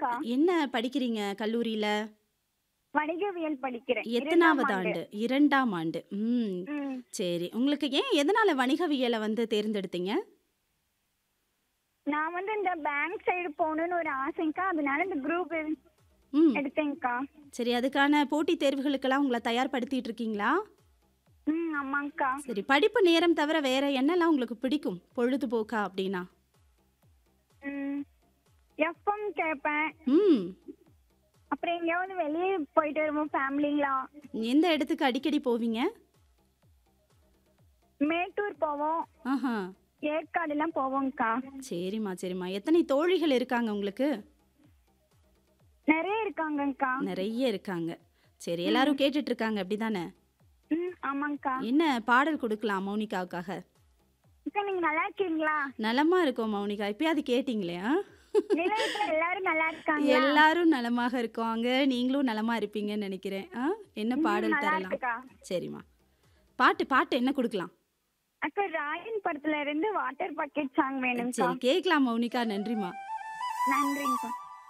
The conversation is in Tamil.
ஆமாங்கக்கா என்ன படிக்கிறீங்க கல்லூரியில? வணிகவியல் படிக்கிறேன் எத்தனாவது ஆண்டு? 2ஆம் ஆண்டு. ம். ம். சரி. உங்களுக்கு ஏன் எதனால வணிகவியல வந்து தேர்ந்தெடுத்தீங்க? நான் வந்து இந்த பேங்க் சைடு போகணும்னு ஒரு ஆசைங்கக்கா அதனால இந்த குரூப் ம். எடுத்தேங்கக்கா சரி அதுக்கான போட்டித் தேர்வுகளுக்கெல்லாம் உங்கள தயார்படுத்திட்டு இருக்கீங்களா? ம் ஆமாங்கக்கா சரி படிப்பு நேரம் தவிர வேற என்னலாம் உங்களுக்கு பிடிக்கும்? பொழுதுபோக்கா அப்படின்னா? ம் எஃப்எம் கேட்பேன் ம். அப்புறம் எங்கேயாவது வெளியே போயிட்டு வருவோம் ஃபேமிலிங்களா எந்த இடத்துக்கு அடிக்கடி போவீங்க? மேட்டூர் போவோம் ஆஹா. ஏற்காடுலாம் போவோங்கக்கா சரிம்மா சரிம்மா. எத்தனை தோழிகள் இருக்காங்க உங்களுக்கு? நிறைய இருக்காங்கக்கா நிறைய இருக்காங்க. சரி எல்லாரும் கேட்டுட்டு இருக்காங்க அப்படிதானே? ம் ஆமாங்கக்கா என்ன பாடல் கொடுக்கலாம் மௌனிகாவுக்காக? அக்கா நீங்க நல்லா இருக்கீங்களா நலமா இருக்கோம் மௌனிகா. இப்பயாவது கேட்டீங்களே ஆ? நிலையத்துல எல்லாரும் நல்லா இருக்காங்களா எல்லாரும் நலமாக இருக்காங்க. நீங்களும் நலமா இருப்பீங்கன்னு நினைக்கிறேன். ஆ? என்ன ம், பாடல் நல்லா தரலாம்? இருக்குக்கா சரிம்மா. பாட்டு பாட்டு என்ன கொடுக்கலாம்? அக்கா ராயன் படத்துல இருந்து வாட்டர் பக்கெட் சாங் வேணும்க்கா சரி கேட்கலாம் மௌனிகா. நன்றிம்மா. நன்றிங்கக்கா